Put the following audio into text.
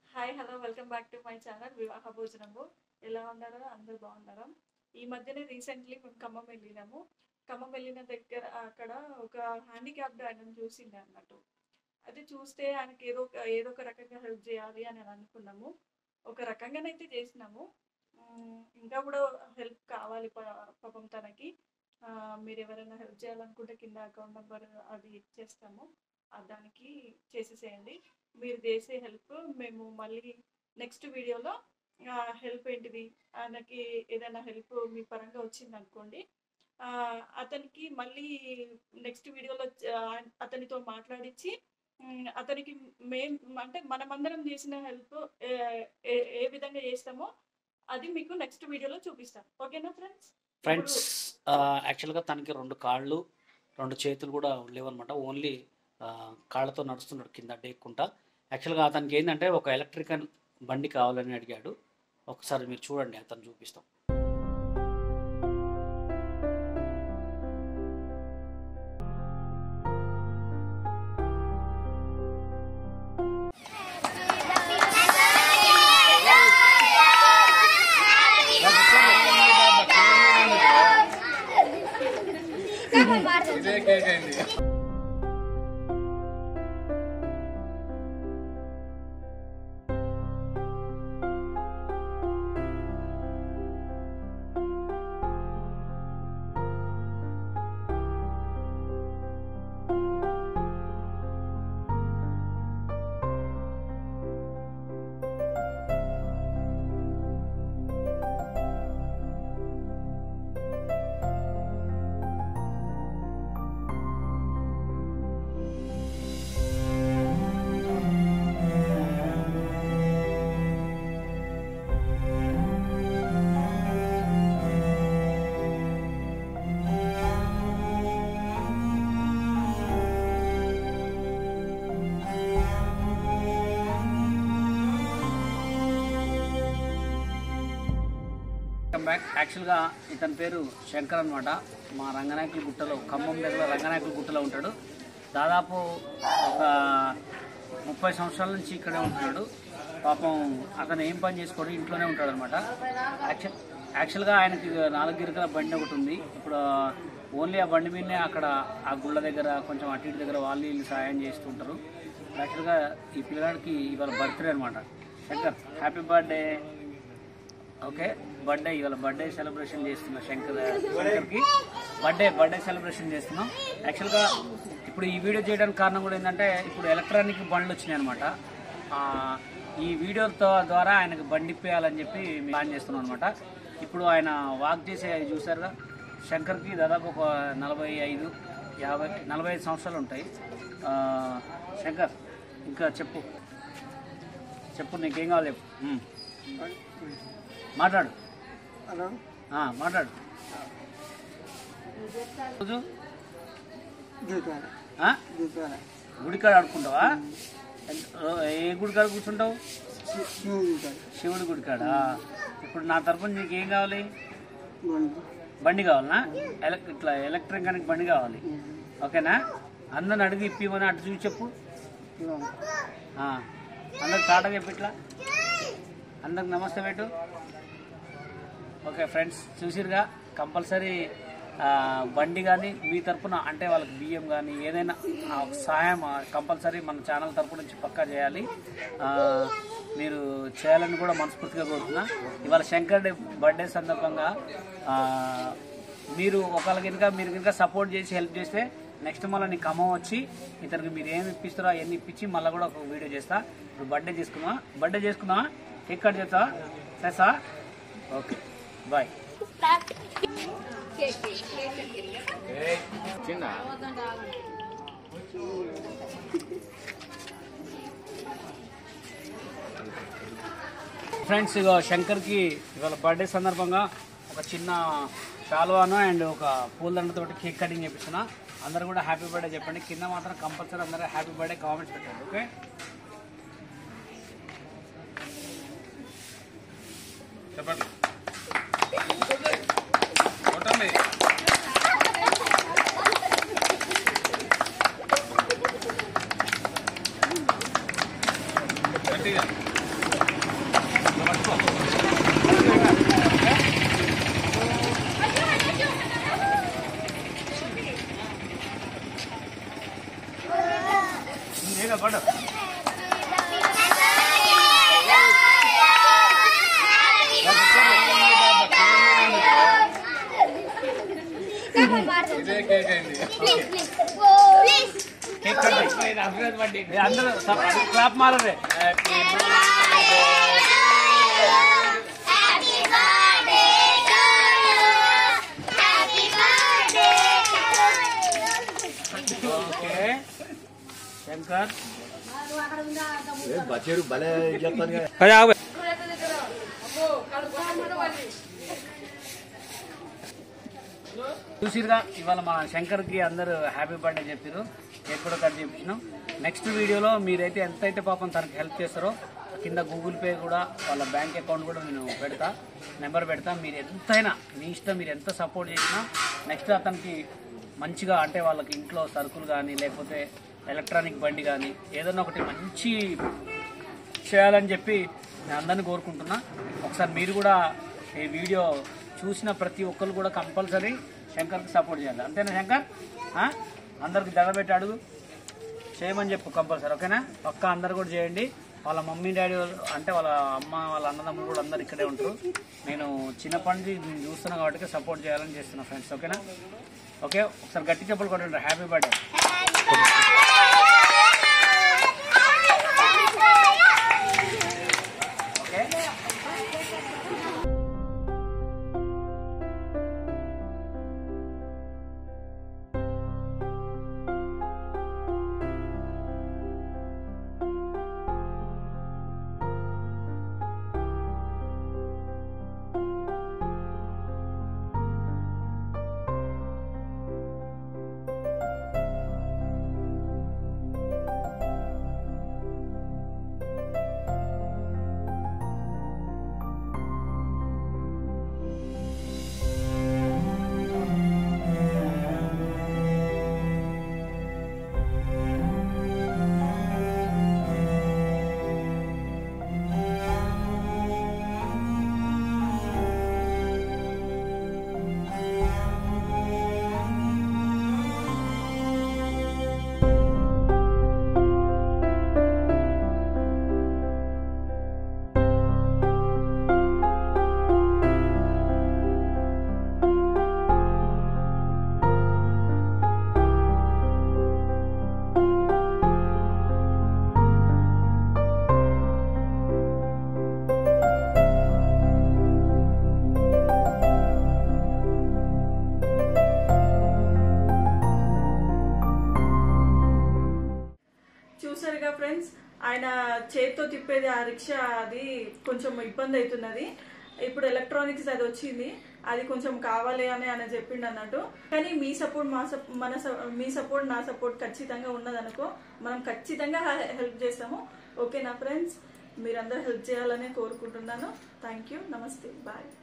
Hi hello welcome back to my channel వివాహ భోజనము ఎలా ఉన్నారో అందరూ బాగున్నారా ఈ మధ్యనే రీసెంట్లీ మేము ఖమ్మం వెళ్ళినాము ఖమ్మం వెళ్ళిన దగ్గర అక్కడ ఒక హ్యాండిక్యాప్డ్ ఆయన చూసిండే అన్నట్టు అది చూస్తే ఆయనకి ఏదో ఒక ఏదో ఒక రకంగా హెల్ప్ చేయాలి అని అనుకున్నాము ఒక రకంగానైతే చేసినాము ఉమ్, ఇంకా కూడా హెల్ప్ కావాలి పా- పాపం తనకి ఆ, మీరు ఎవరైనా హెల్ప్ చేయాలనుకుంటే కింద అకౌంట్ నెంబర్ అది ఇచ్చేస్తాము ఆ దానికి చేసేసేయండి మీరు చేసే హెల్ప్ మేము మళ్ళీ నెక్స్ట్ వీడియోలో హెల్ప్ ఏంటిది ఆయనకి ఏదైనా హెల్ప్ మీ పరంగా వచ్చింది అనుకోండి ఆ, అతనికి మళ్ళీ నెక్స్ట్ వీడియోలో అతనితో మాట్లాడించి ఉమ్, అతనికి మేం అంటే మనమందరం చేసిన హెల్ప్ ఏ విధంగా చేస్తామో అది మీకు నెక్స్ట్ వీడియోలో చూపిస్తాం ఓకేనా ఫ్రెండ్స్ ఫ్రెండ్స్ యాక్చువల్గా తనకి రెండు కాళ్ళు రెండు చేతులు కూడా లేవన్నమాట ఓన్లీ కాళ్ళతో నడుస్తున్నాడు కింద డేక్కుంటా యాక్చువల్గా అతనికి ఏంటంటే ఒక ఎలక్ట్రికల్ బండి కావాలని అడిగాడు ఒకసారి మీరు చూడండి అతను చూపిస్తాం ఇదే కేక్ అయింది వెల్కమ్ బ్యాక్ యాక్చువల్గా ఇతని పేరు శంకర్ అనమాట మా రంగనాయకుల గుట్టలో ఖమ్మం దగ్గర రంగనాయకుల గుట్టలో ఉంటాడు దాదాపు ఒక ముప్పై సంవత్సరాల నుంచి ఇక్కడే ఉంటున్నాడు పాపం అతను ఏం పని చేసుకోడు ఇంట్లోనే ఉంటాడు అనమాట యాక్చువల్ యాక్చువల్గా ఆయనకి నాలుగు గిరికల బండి ఒకటి ఉంది ఇప్పుడు ఓన్లీ ఆ బండి మీదనే అక్కడ ఆ గుళ్ళ దగ్గర కొంచెం అటు ఇటు దగ్గర వాళ్ళు వీళ్ళు సాయం చేస్తుంటారు యాక్చువల్గా ఈ పిల్లగాడికి ఇవాళ బర్త్డే అనమాట Shankar happy birthday okay birthday ఇవాళ బర్త్డే సెలబ్రేషన్ చేస్తున్నాం శంకర్ శంకర్కి బర్త్డే బర్త్డే సెలబ్రేషన్ చేస్తున్నాం యాక్చువల్గా ఇప్పుడు ఈ వీడియో చేయడానికి కారణం కూడా ఏంటంటే ఇప్పుడు ఎలక్ట్రానిక్ బండ్లు వచ్చినాయి అనమాట ఈ వీడియోతో ద్వారా ఆయనకు బండి ఇప్పేయాలని చెప్పి ప్లాన్ చేస్తున్నాం అనమాట ఇప్పుడు ఆయన వాక్ చేసే చూసారుగా శంకర్కి దాదాపు ఒక నలభై ఐదు యాభై నలభై ఐదు సంవత్సరాలు ఉంటాయి ఆ, శంకర్ ఇంకా చెప్పు చెప్పు నీకేం కావాలి చెప్పు ఉమ్. మాట్లాడు హలో ఆ, మాట్లాడు రోజు దీపాల ఆ? దీపాల గుడికాడ ఆడుకుంటావా ఎంత- రో- ఏ గుడికాడ కూర్చుంటావు శివుడు దీపాల శివుడి గుడికాడ ఇప్పుడు నా తరపున నీకు ఏం కావాలి బండి బండి కావాలనా ఎలక్ ఇట్లా ఎలక్ట్రిక్ బండి కావాలి ఓకేనా అందరిని అడిగి ఇప్పిమని అటు చూసి చెప్పు ఆ, అందరికి టాటా చెప్పు ఇట్లా అందరికి నమస్తే పెట్టు ఓకే ఫ్రెండ్స్ చూసిరుగా కంపల్సరీ బండి కానీ మీ తరపున అంటే వాళ్ళకి బియ్యం కానీ ఏదైనా ఆ, ఒక సహాయం కంపల్సరీ మన ఛానల్ తరపు నుంచి పక్కా చేయాలి ఆ, మీరు చేయాలని కూడా మనస్ఫూర్తిగా కోరుతున్నా ఇవాళ శంకర్ డే బర్త్డే సందర్భంగా ఆ, మీరు ఒకళ్ళ కనుక మీరు కనుక సపోర్ట్ చేసి హెల్ప్ చేస్తే నెక్స్ట్ మళ్ళీ నీకు ఖమ్మం వచ్చి ఇతనికి మీరు ఏమి ఇప్పిస్తారో అవన్నీ ఇప్పించి మళ్ళీ కూడా ఒక వీడియో చేస్తా ఇప్పుడు బర్త్డే చేసుకుందామా బర్త్డే చేసుకుందామా కేక్ కట్ చేస్తా చేస్తా ఓకే బాయ్ చిన్న ఫ్రెండ్స్ ఇగో శంకర్కి ఇవాళ బర్త్డే సందర్భంగా ఒక చిన్న శాల్వాను అండ్ ఒక పూలదండతోటి కేక్ కటింగ్ చేపిస్తున్నా అందరూ కూడా హ్యాపీ బర్త్డే చెప్పండి కింద మాత్రం కంపల్సరీ అందరూ హ్యాపీ బర్త్డే కామెంట్స్ పెట్టండి ఓకే చెప్పండి కొట్టండి గట్టిగా పట్టుకో ఇంకా పడు ఇదే కేక్ అయింది కేక్ కట్ ఏ, అందరూ క్లాప్ మారరే ఓకే శంకర్ బచ్చేరు భలే చెప్తాను కదా చూసిరుగా ఇవాళ మన శంకర్కి అందరూ హ్యాపీ బర్త్డే చెప్పారు కేక్ కూడా కట్ చేయించినాం నెక్స్ట్ వీడియోలో మీరైతే ఎంతైతే పాపం తనకి హెల్ప్ చేస్తారో కింద గూగుల్ పే కూడా వాళ్ళ బ్యాంక్ అకౌంట్ కూడా నేను పెడతా నెంబర్ పెడతా మీరు ఎంతైనా మీ ఇష్టం మీరు ఎంత సపోర్ట్ చేసినా నెక్స్ట్ అతనికి మంచిగా అంటే వాళ్ళకి ఇంట్లో సరుకులు కానీ లేకపోతే ఎలక్ట్రానిక్ బండి కానీ ఏదైనా ఒకటి మంచి చేయాలని చెప్పి నేను అందరిని కోరుకుంటున్నా ఒకసారి మీరు కూడా ఈ వీడియో చూసిన ప్రతి ఒక్కరు కూడా కంపల్సరీ శంకర్కి సపోర్ట్ చేయాలి అంతేనా శంకర్ ఆ? అందరికి దండబెట్టి అడుగు చేయమని చెప్పు కంపల్సరీ ఓకేనా పక్క అందరు కూడా చేయండి వాళ్ళ మమ్మీ డాడీ వాళ్ళు- అంటే వాళ్ళ అమ్మ వాళ్ళ అన్నదమ్ములు కూడా అందరు ఇక్కడే ఉంటారు నేను చిన్నప్పటి నుంచి నేను చూస్తున్నా కాబట్టి సపోర్ట్ చేయాలని చేస్తున్నా ఫ్రెండ్స్ ఓకేనా ఓకే ఒకసారి గట్టి చెప్పులు కొట్టండి హ్యాపీ బర్త్డే ఓకే చూసారుగా ఫ్రెండ్స్ ఆయన చేత్తో తిప్పేది ఆ రిక్షా అది కొంచెం ఇబ్బంది అవుతున్నది ఇప్పుడు ఎలక్ట్రానిక్స్ అది వచ్చింది అది కొంచెం కావాలి అని ఆయన చెప్పిండు అన్నట్టు కానీ మీ సపోర్ట్ మా సప్- మన స- మీ సపోర్ట్ నా సపోర్ట్ ఖచ్చితంగా ఉన్నదనుకో మనం ఖచ్చితంగా హెల్ప్ చేస్తాము ఓకేనా ఫ్రెండ్స్ మీరందరూ హెల్ప్ చేయాలని కోరుకుంటున్నాను థ్యాంక్ యూ నమస్తే బాయ్